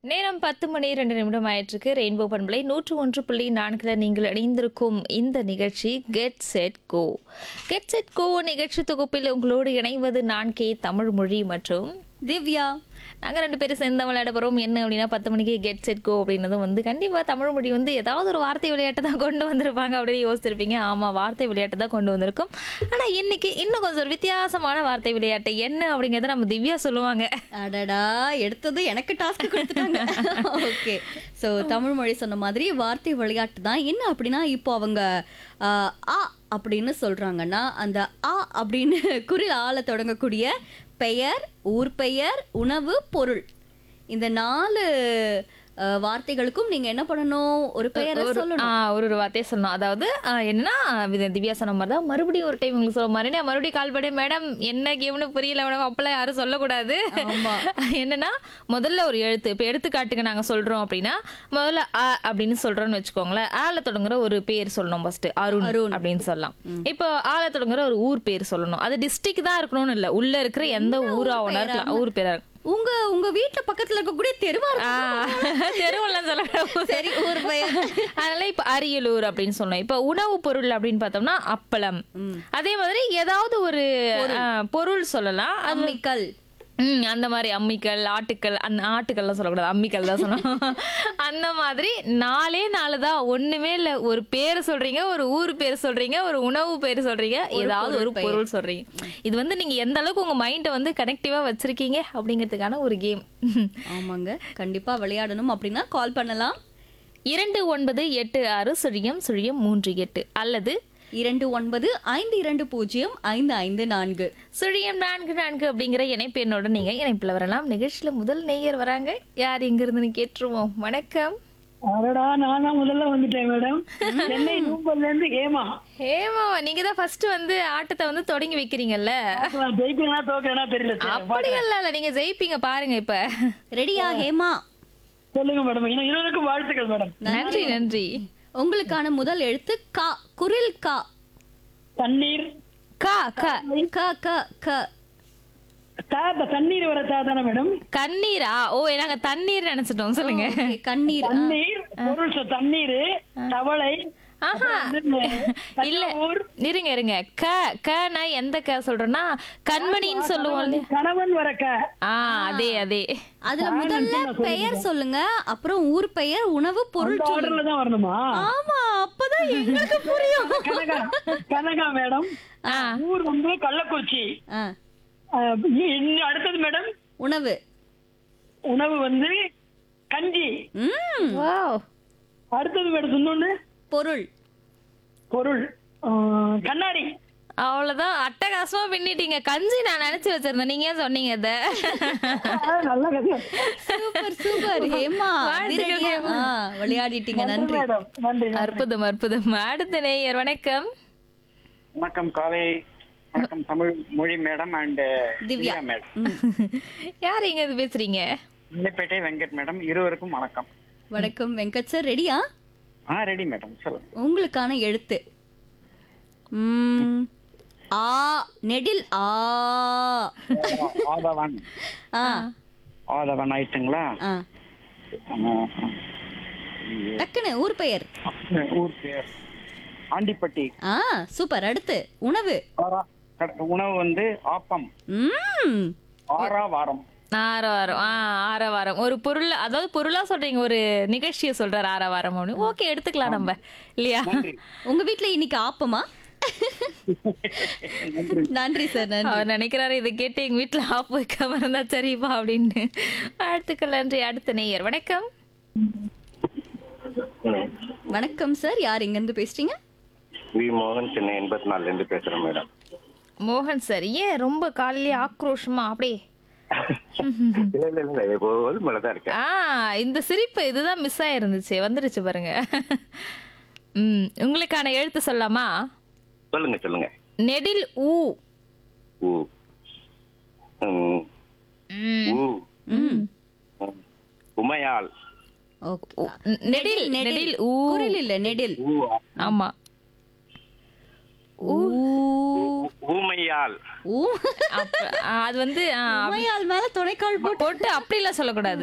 நேரம் பத்து மணி ரெண்டு நிமிடம் ஆயிட்டிருக்கு ரெயின்போ பண்பலை நூற்று ஒன்று புள்ளி நான்குல நீங்கள் இணைந்திருக்கும் இந்த நிகழ்ச்சி get set go get set go நிகழ்ச்சி தொகுப்பில் உங்களோடு இணைவது நான் கே தமிழ் மொழி மற்றும் திவ்யா நாங்கள் ரெண்டு பேரும் சேர்ந்து தான் விளையாட போகிறோம் என்ன அப்படின்னா பத்து மணிக்கு கெட் செட் கோ அப்படின்னதும் வந்து கண்டிப்பாக தமிழ் மொழி வந்து ஏதாவது ஒரு வார்த்தை விளையாட்டை தான் கொண்டு வந்திருப்பாங்க அப்படின்னு யோசிச்சிருப்பீங்க ஆமாம் வார்த்தை விளையாட்டு தான் கொண்டு வந்திருக்கும் ஆனால் இன்னைக்கு இன்னும் கொஞ்சம் ஒரு வித்தியாசமான வார்த்தை விளையாட்டு என்ன அப்படிங்கிறத நம்ம திவ்யா சொல்லுவாங்க அடடா எடுத்தது எனக்கு டாஸ்க் கொடுத்துட்டாங்க ஓகே ஸோ தமிழ் மொழி சொன்ன மாதிரி வார்த்தை விளையாட்டு தான் என்ன அப்படின்னா இப்போ அவங்க ஆ, ஆ அப்படின்னு சொல்றாங்கன்னா அந்த ஆ அப்படின்னு குரில் ஆள தொடங்கக்கூடிய பெயர் ஊர் பெயர் உணவு பொருள் இந்த நாலு ஆ, வார்த்தைகளுக்கும் நீங்க என்ன பண்ணணும் ஒரு பெயரை ஒரு சொல்லணும் ஆ, ஒரு ஒரு வார்த்தையை சொல்லணும் அதாவது ஆ, என்னன்னா இது திவ்யா சொன்ன மாதிரி தான் மறுபடியும் ஒரு டைம் உங்களுக்கு சொல்ல மாதிரி நான் மறுபடியும் கால் பண்ணி மேடம் என்ன கேம்னு புரியல மேடம் அப்பெல்லாம் யாரும் சொல்லக்கூடாது ஆமா. என்னன்னா முதல்ல ஒரு எழுத்து இப்போ எடுத்துக்காட்டுக்கு நாங்க சொல்றோம் அப்படின்னா முதல்ல அ அப்படின்னு சொல்றோம்னு வச்சுக்கோங்களேன் ஆல தொடங்குற ஒரு பேர் சொல்லணும் ஃபர்ஸ்ட் அருண் அருண். அப்படின்னு சொல்லலாம் இப்போ ஆல தொடங்குற ஒரு ஊர் பேர் சொல்லணும் அது டிஸ்ட்ரிக்ட் தான் இருக்கணும்னு இல்ல உள்ள இருக்கிற எந்த ஊராவனா இருக்கலாம் ஊர் பேரா இருக்கலாம். உங்க உங்க வீட்ல பக்கத்துல இருக்கக்கூடிய தெருவா ஆ, தெருவெல்லாம் சொல்ல சரி ஊர் பெயர் அதனால இப்ப அரியலூர் அப்படின்னு சொன்னோம் இப்ப உணவு பொருள் அப்படின்னு பார்த்தோம்னா அப்பளம் அதே மாதிரி ஏதாவது ஒரு ஆ, பொருள் சொல்லலாம் அது அம்மிக்கல் ம், அந்த மாதிரி அம்மிக்கல் ஆட்டுக்கல் அந்த ஆட்டுக்கல்லாம் சொல்லக்கூடாது அம்மிக்கல் தான் சொல்லணும் அந்த மாதிரி நாலே நாலு தான் ஒண்ணுமே இல்ல ஒரு பேர் சொல்றீங்க ஒரு ஊர் பேர் சொல்றீங்க ஒரு உணவு பேர் சொல்றீங்க ஏதாவது ஒரு பொருள் சொல்றீங்க இது வந்து நீங்க எந்த அளவுக்கு உங்க மைண்டை வந்து கனெக்டிவா வச்சிருக்கீங்க அப்படிங்கிறதுக்கான ஒரு கேம் ஆமாங்க கண்டிப்பா விளையாடணும் அப்படின்னா கால் பண்ணலாம் இரண்டு ஒன்பது எட்டு ஆறு சுழியம் சுழியம் மூன்று எட்டு அல்லது இரண்டு ஒன்பது ஐந்து இரண்டு பூஜ்ஜியம் ஐந்து ஐந்து நான்கு சுழியம் நான்கு நான்கு அப்படிங்கிற இணைப்பு என்னோட நீங்க இணைப்புல வரலாம் நிகழ்ச்சியில முதல் நேயர் வராங்க யார் எங்க இருந்துன்னு கேட்டுருவோம் வணக்கம் அடடா நான் தான் முதல்ல வந்துட்டேன் மேடம் சென்னை நூம்பல்ல இருந்து ஹேமா ஹேமா நீங்க தான் ஃபர்ஸ்ட் வந்து ஆட்டத்தை வந்து தொடங்கி வைக்கிறீங்கல்ல நான் ஜெயிப்பேனா தோக்கிறேனா தெரியல சார் அப்படி இல்ல நீங்க ஜெயிப்பீங்க பாருங்க இப்ப ரெடியா ஹேமா சொல்லுங்க மேடம் இன்னும் இருவருக்கும் வாழ்த்துக்கள் மேடம் நன்றி நன்றி உங்களுக்கான முதல் எழுத்து கா குரில் கா தண்ணீர் கா கா க க க தா த- தண்ணீர் வர தா தானே மேடம் கண்ணீரா ஓ நாங்க தண்ணீர் நினைச்சிட்டோம் சொல்லுங்க Okay, கண்ணீர் ஆ. தண்ணீர் பொருள் சொ- தண்ணீர் தவளை ஆஹா இல்ல ஊர் இருங்க இருங்க க கனா எந்த க சொல்றோம்னா கண்மணின்னு சொல்லுவோம் இல்லையா? கணவன் வர க ஆ அதே அதே அதுல முதல்ல பெயர் சொல்லுங்க அப்புறம் ஊர் பெயர் உணவு பொருள் இந்த சொல்லுங்க ஆர்டர்ல தான் வரணுமா ஆமா அப்பதான் எங்களுக்கு புரியும் கனகா கனகா மேடம் ஊர் வந்து கள்ளக்குறிச்சி ஆ, அஹ், இ- இன்னும் அடுத்தது மேடம் உணவு உணவு வந்து கஞ்சி ம் வாவ் அடுத்தது மேடம் இன்னொன்னு பொருள் பொருள் அஹ், கண்ணாடி அவ்வளவுதான் அட்டகாசமா பின்னிட்டீங்க கஞ்சி நான் நினைச்சு வச்சிருந்தேன் நீங்க ஏன் சொன்னீங்க இத அஹ், நல்ல கதை சூப்பர் சூப்பர் ஹேமா வாழ்த்துக்கள் அதிரடியா. ஆ, விளையாடிட்டீங்க நன்றி மேடம் நன்றி அற்புதம் அற்புதம் அடுத்த நேயர் வணக்கம் வணக்கம் காலை வணக்கம் தமிழ் மொழி madam and Divya. Divya madam யார் எங்க இது பேசுறீங்க இல்லப்பேட்டை வெங்கட் மேடம் இருவருக்கும் வணக்கம் வணக்கம் வெங்கட் சார் ரெடியா ஆ ரெடி மேடம் சொல்லுங்க உங்களுக்கான எழுத்து ம், ஆ நெடில் ஆ ஆதவன் ஆ ஆதவன் ஆயிட்டுங்களா ஆ ஆ, டக்குன்னு ஊர் பெயர் ஊர் பேர் ஆண்டிப்பட்டி ஆ சூப்பர் அடுத்து உணவு ஆரா- கட- உணவு வந்து ஆப்பம் ம் ஆறா வாரம் ஆரவாரம் ஆ ஆரவாரம் ஒரு பொருள் அதாவது பொருளா சொல்றீங்க ஒரு நிகழ்ச்சியை சொல்றாரு ஆரவாரம் அப்படின்னு ஓகே எடுத்துக்கலாம் நம்ம இல்லையா உங்க வீட்ல இன்னைக்கு ஆப்பமா நன்றி சார் நன்றி அவர் நினைக்கிறாரு இதை கேட்டு எங்க வீட்டுல ஆப் வைக்காம இருந்தா சரிப்பா அப்படின்னு வாழ்த்துக்கள் நன்றி அடுத்த நேயர் வணக்கம் வணக்கம் சார் யார் எங்க இருந்து பேசுறீங்க வி மோகன் சென்னை எண்பத்தி நாலுல இருந்து பேசுறேன் மேடம் மோகன் சார் ஏன் ரொம்ப காலையிலே ஆக்ரோஷமா அப்படியே இல்ல இல்ல இல்ல எப்போது மேலதான் இருக்கேன் ஆ இந்த சிரிப்பு இதுதான் மிஸ் ஆயிருந்துச்சு வந்துருச்சு பாருங்க ம் உங்களுக்கான எழுத்து சொல்லலாமா சொல்லுங்க சொல்லுங்க நெடில் ஊ ஊ ம். ம். ஊ ம். உமையாள் ஓகே நெடில் நெடில் ஊ குரில் இல்ல நெடில் ஊ ஆமா ஊ ஊமையாள் ஊ அப்ப- ஆ, அது வந்து ஆ, உமையால் மேல துணைக்கால் போட்டு போட்டு அப்படிலாம் சொல்லக்கூடாது